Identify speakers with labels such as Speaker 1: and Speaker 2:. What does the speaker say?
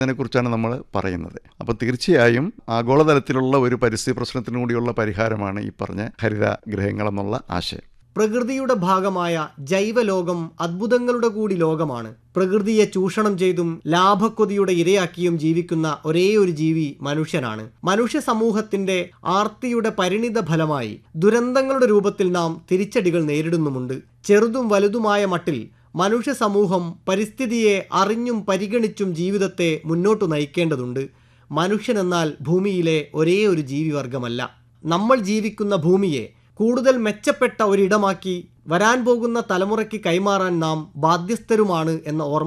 Speaker 1: അതിനെക്കുറിച്ചാണ് നമ്മൾ പറയുന്നത് അപ്പോൾ തീർച്ചയായും ആഗോളതലത്തിലുള്ള ഒരു പരിസ്ഥിതി പ്രശ്നത്തിനു കൂടിയുള്ള പരിഹാരമാണ് ഈ പറഞ്ഞ ഹരിത ഗൃഹങ്ങളെന്നുള്ള ആശയം
Speaker 2: പ്രകൃതിയുടെ ഭാഗമായ ജൈവലോകം അത്ഭുതങ്ങളുടെ കൂടി ലോകമാണ് പ്രകൃതിയെ ചൂഷണം ചെയ്തും ലാഭക്കൊതിയുടെ ഇരയാക്കിയും ജീവിക്കുന്ന ഒരേ ഒരു ജീവി മനുഷ്യനാണ് മനുഷ്യ സമൂഹത്തിന്റെ ആർത്തിയുടെ പരിണിത ഫലമായി ദുരന്തങ്ങളുടെ രൂപത്തിൽ നാം തിരിച്ചടികൾ നേരിടുന്നുമുണ്ട് ചെറുതും വലുതുമായ മട്ടിൽ മനുഷ്യ സമൂഹം പരിസ്ഥിതിയെ അറിഞ്ഞും പരിഗണിച്ചും ജീവിതത്തെ മുന്നോട്ടു നയിക്കേണ്ടതുണ്ട് മനുഷ്യനെന്നാൽ ഭൂമിയിലെ ഒരേ ഒരു ജീവിവർഗമല്ല നമ്മൾ ജീവിക്കുന്ന ഭൂമിയെ കൂടുതൽ മെച്ചപ്പെട്ട ഒരിടമാക്കി വരാൻ പോകുന്ന തലമുറയ്ക്ക് കൈമാറാൻ നാം ബാധ്യസ്ഥരുമാണ് എന്ന ഓർമ്മ